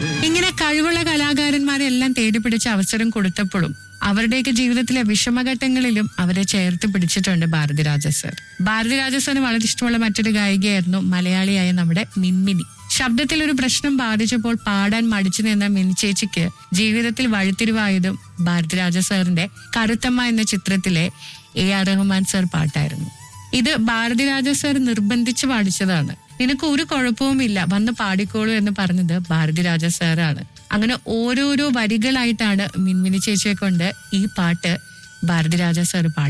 ഇങ്ങനെ കഴിവുള്ള കലാകാരന്മാരെ എല്ലാം തേടി പിടിച്ച് അവസരം കൊടുത്തപ്പോഴും അവരുടെയൊക്കെ ജീവിതത്തിലെ വിഷമഘട്ടങ്ങളിലും അവരെ ചേർത്ത് പിടിച്ചിട്ടുണ്ട് ഭാരതിരാജ സർ ഭാരതിരാജ സാറിന് വളരെ ഇഷ്ടമുള്ള മറ്റൊരു ഗായികയായിരുന്നു മലയാളിയായ നമ്മുടെ മിൻമിനി ശബ്ദത്തിൽ ഒരു പ്രശ്നം ബാധിച്ചപ്പോൾ പാടാൻ മടിച്ചു നിന്ന മിനി ചേച്ചിക്ക് ജീവിതത്തിൽ വഴിത്തിരിവായതും ഭാരതിരാജ സാറിന്റെ കരുത്തമ്മ എന്ന ചിത്രത്തിലെ എ ആർ റഹ്മാൻ സർ പാട്ടായിരുന്നു ഇത് ഭാരതിരാജ സർ നിർബന്ധിച്ച് പാടിച്ചതാണ് നിനക്ക് ഒരു കുഴപ്പവുമില്ല വന്ന് പാടിക്കോളൂ എന്ന് പറഞ്ഞത് ഭാരതിരാജ സാറാണ് അങ്ങനെ ഓരോരോ വരികളായിട്ടാണ് മിൻമിനി ചേച്ചിയെ കൊണ്ട് ഈ പാട്ട് ഭാരതിരാജ സാർ പാടി